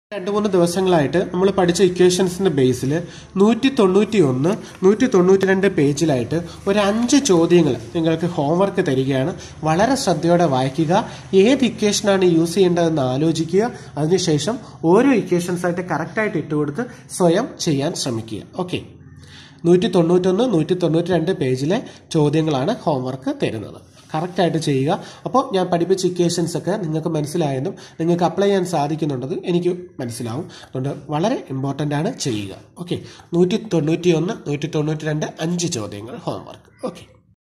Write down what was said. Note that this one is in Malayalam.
രണ്ട് മൂന്ന് ദിവസങ്ങളായിട്ട് നമ്മൾ പഠിച്ച ഇക്വേഷൻസിന്റെ ബേസിൽ നൂറ്റി തൊണ്ണൂറ്റി ഒന്ന് നൂറ്റി തൊണ്ണൂറ്റി രണ്ട് പേജിലായിട്ട് ഒരു അഞ്ച് ചോദ്യങ്ങൾ നിങ്ങൾക്ക് ഹോംവർക്ക് തരികയാണ് വളരെ ശ്രദ്ധയോടെ വായിക്കുക ഏത് ഇക്വേഷനാണ് യൂസ് ചെയ്യേണ്ടതെന്ന് ആലോചിക്കുക അതിനുശേഷം ഓരോ ഇക്വേഷൻസ് ആയിട്ട് കറക്റ്റായിട്ട് ഇട്ടുകൊടുത്ത് സ്വയം ചെയ്യാൻ ശ്രമിക്കുക ഓക്കെ നൂറ്റി തൊണ്ണൂറ്റൊന്ന് നൂറ്റി തൊണ്ണൂറ്റി രണ്ട് പേജിലെ ചോദ്യങ്ങളാണ് ഹോംവർക്ക് തരുന്നത് കറക്റ്റായിട്ട് ചെയ്യുക അപ്പോൾ ഞാൻ പഠിപ്പിച്ച ഇക്വേഷൻസ് ഒക്കെ നിങ്ങൾക്ക് മനസ്സിലായെന്നും നിങ്ങൾക്ക് അപ്ലൈ ചെയ്യാൻ സാധിക്കുന്നുണ്ടെന്നും എനിക്ക് മനസ്സിലാവും അതുകൊണ്ട് വളരെ ഇമ്പോർട്ടൻ്റ് ആണ് ചെയ്യുക ഓക്കെ നൂറ്റി തൊണ്ണൂറ്റി ഒന്ന് നൂറ്റി തൊണ്ണൂറ്റി രണ്ട് അഞ്ച് ചോദ്യങ്ങൾ ഹോംവർക്ക് ഓക്കെ